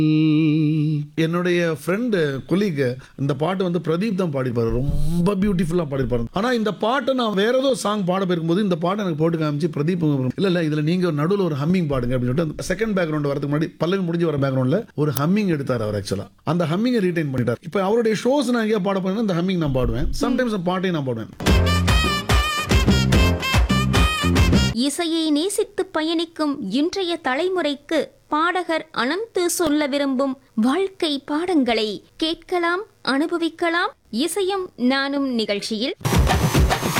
என்னுடைய friend colleague இந்த பாட்டு வந்து பிரதீப் தான் பாடிப்பாரு ரொம்ப பியூட்டிஃபுல்லா பாடிப்பாரு ஆனா இந்த பாட்டை நான் வேற ஏதோ சாங் பாட போயிருக்கும்போது இந்த பாட்டை எனக்கு போட்டு காமிச்சு பிரதீப் இல்ல இல்ல இதுல நீங்க நடுவில் ஒரு ஹம்மிங் பாடுங்க அப்படின்னு சொல்லிட்டு செகண்ட் பேக்ரவுண்ட் வரதுக்கு முன்னாடி பல்லவி முடிஞ்சு வர பேக்ரவுண்ட்ல ஒரு ஹம்மிங் எடுத்தார் அவர் ஆக்சுவலா அந்த ஹம்மிங்கை ரீடைன் பண்ணிட்டார் இப்போ அவருடைய ஷோஸ் நான் எங்கேயா பாட போறேன்னா இந்த ஹம்மிங் நான் பாடுவேன் சம்டைம்ஸ் அந்த பாட்டையும் நான் பாடுவேன் இசையை நேசித்து பயணிக்கும் இன்றைய தலைமுறைக்கு பாடகர் அனந்து சொல்ல விரும்பும் வாழ்க்கை பாடங்களை கேட்கலாம் அனுபவிக்கலாம் இசையும் நானும் நிகழ்ச்சியில்